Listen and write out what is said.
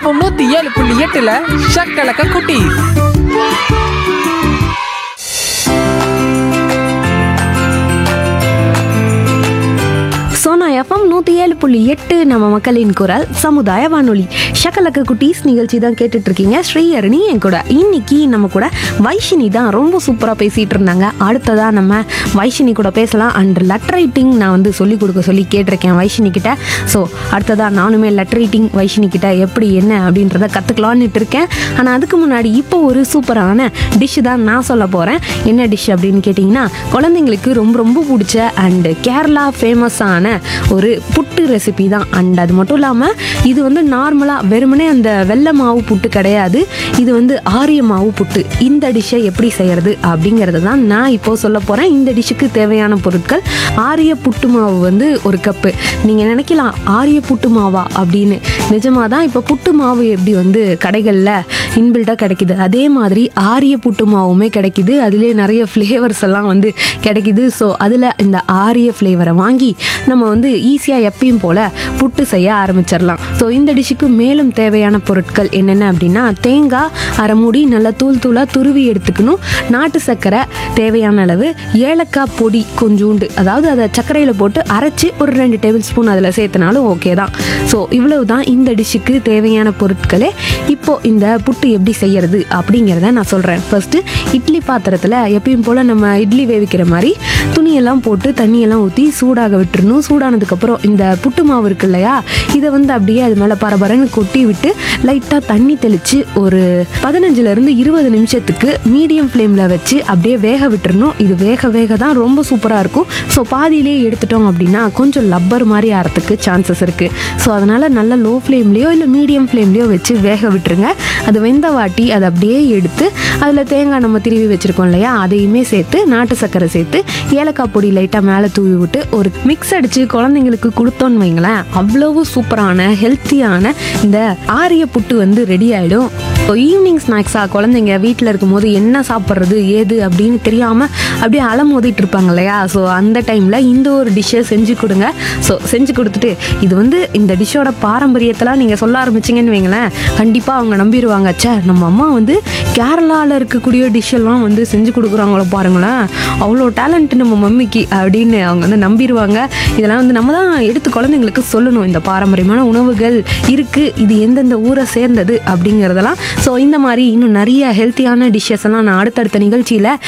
FM நூத்தி ஏழு புள்ளி எட்டுல ஷக்கலக்க குட்டி சோனா எஃப்எம் நூற்றி ஏழு புள்ளி எட்டு நம்ம மக்களின் குரல் சமுதாய வானொலி ஷக்கலக்க குட்டீஸ் நிகழ்ச்சி தான் கேட்டுட்டு இருக்கீங்க ஸ்ரீஹரணி என் கூட இன்னைக்கு நம்ம கூட வைஷினி தான் ரொம்ப சூப்பராக பேசிட்டு இருந்தாங்க அடுத்ததா நம்ம வைஷினி கூட பேசலாம் அண்ட் லெட்டர் ரைட்டிங் நான் வந்து சொல்லிக் கொடுக்க சொல்லி கேட்டிருக்கேன் வைஷினி கிட்ட ஸோ அடுத்ததா நானுமே லெட்டர் ரைட்டிங் வைஷினி கிட்ட எப்படி என்ன அப்படின்றத கற்றுக்கலான்னுட்டு இருக்கேன் ஆனால் அதுக்கு முன்னாடி இப்போ ஒரு சூப்பரான டிஷ் தான் நான் சொல்ல போகிறேன் என்ன டிஷ் அப்படின்னு கேட்டிங்கன்னா குழந்தைங்களுக்கு ரொம்ப ரொம்ப பிடிச்ச அண்ட் கேரளா ஃபேமஸான ஒரு புட்டு ரெசிபி தான் அண்ட் அது மட்டும் இல்லாமல் இது வந்து நார்மலாக வெறுமனே அந்த வெள்ளை மாவு புட்டு கிடையாது இது வந்து ஆரிய மாவு புட்டு இந்த டிஷ்ஷை எப்படி செய்யறது அப்படிங்கிறத தான் நான் இப்போ சொல்ல போகிறேன் இந்த டிஷ்ஷுக்கு தேவையான பொருட்கள் ஆரிய புட்டு மாவு வந்து ஒரு கப்பு நீங்கள் நினைக்கலாம் ஆரிய புட்டு மாவா அப்படின்னு நிஜமாக தான் இப்போ புட்டு மாவு எப்படி வந்து கடைகளில் இன்பில்ட்டாக கிடைக்குது அதே மாதிரி ஆரிய புட்டு மாவுமே கிடைக்குது அதுலேயே நிறைய ஃப்ளேவர்ஸ் எல்லாம் வந்து கிடைக்குது ஸோ அதில் இந்த ஆரிய ஃப்ளேவரை வாங்கி நம்ம வந்து ஈஸியாக எப்பயும் போல் புட்டு செய்ய ஆரம்பிச்சிடலாம் ஸோ இந்த டிஷ்ஷுக்கு மேலும் தேவையான பொருட்கள் என்னென்ன அப்படின்னா தேங்காய் அரை மூடி நல்லா தூள் தூளாக துருவி எடுத்துக்கணும் நாட்டு சர்க்கரை தேவையான அளவு ஏலக்காய் பொடி கொஞ்சூண்டு அதாவது அதை சர்க்கரையில் போட்டு அரைச்சி ஒரு ரெண்டு டேபிள் ஸ்பூன் அதில் சேர்த்தனாலும் ஓகே தான் ஸோ இவ்வளவு தான் இந்த டிஷ்ஷுக்கு தேவையான பொருட்களே இப்போ இந்த புட்டு எப்படி செய்யறது அப்படிங்கிறத நான் சொல்கிறேன் ஃபர்ஸ்ட்டு இட்லி பாத்திரத்தில் எப்பயும் போல் நம்ம இட்லி வேவிக்கிற மாதிரி துணியெல்லாம் போட்டு தண்ணியெல்லாம் ஊற்றி சூடாக விட்டுறணும் சூடானதுக்கப்புறம் இந்த புட்டு மாவு இருக்கு இல்லையா இதை வந்து அப்படியே அது மேலே பரபரன்னு கொட்டி விட்டு லைட்டாக தண்ணி தெளித்து ஒரு பதினஞ்சுலேருந்து இருபது நிமிஷத்துக்கு மீடியம் ஃப்ளேமில் வச்சு அப்படியே வேக விட்டுறணும் இது வேக வேக தான் ரொம்ப சூப்பராக இருக்கும் ஸோ பாதியிலே எடுத்துட்டோம் அப்படின்னா கொஞ்சம் லப்பர் மாதிரி ஆகிறதுக்கு சான்சஸ் இருக்குது ஸோ அதனால் நல்ல லோ ஃப்ளேம்லேயோ இல்லை மீடியம் ஃப்ளேம்லேயோ வச்சு வேக விட்டுருங்க அது வெந்த வாட்டி அதை அப்படியே எடுத்து அதில் தேங்காய் நம்ம திருவி வச்சுருக்கோம் இல்லையா அதையுமே சேர்த்து நாட்டு சர்க்கரை சேர்த்து ஏலக்காய் பொடி லைட்டாக மேலே தூவி விட்டு ஒரு மிக்ஸ் அடித்து குழந்தைங்களுக்கு கொடுத்தோன்னு வைங்களேன் அவ்வளவு சூப்பரான ஹெல்த்தியான இந்த ஆரிய புட்டு வந்து ரெடி ஆகிடும் இப்போ ஈவினிங் ஸ்நாக்ஸாக குழந்தைங்க வீட்டில் இருக்கும்போது என்ன சாப்பிட்றது ஏது அப்படின்னு தெரியாமல் அப்படியே அலமோதிட்டு இருப்பாங்க இல்லையா ஸோ அந்த டைமில் இந்த ஒரு டிஷ்ஷை செஞ்சு கொடுங்க ஸோ செஞ்சு கொடுத்துட்டு இது வந்து இந்த டிஷ்ஷோட பாரம்பரியத்தெல்லாம் நீங்கள் சொல்ல ஆரம்பிச்சிங்கன்னு வைங்களேன் கண்டிப்பாக அவங்க நம்பிடுவாங்க ச்சே நம்ம அம்மா வந்து கேரளாவில் இருக்கக்கூடிய டிஷ் எல்லாம் வந்து செஞ்சு கொடுக்குறாங்களோ பாருங்களேன் அவ்வளோ டேலண்ட் நம்ம மம்மிக்கு அப்படின்னு அவங்க வந்து நம்பிடுவாங்க இதெல்லாம் வந்து நம்ம தான் எடுத்து குழந்தைங்களுக்கு சொல்லணும் இந்த பாரம்பரியமான உணவுகள் இருக்குது இது எந்தெந்த ஊரை சேர்ந்தது அப்படிங்கிறதெல்லாம் ஸோ இந்த மாதிரி இன்னும் நிறைய ஹெல்த்தியான டிஷ்ஷஸ் எல்லாம் நான் அடுத்தடுத்த நிகழ்ச்சியில்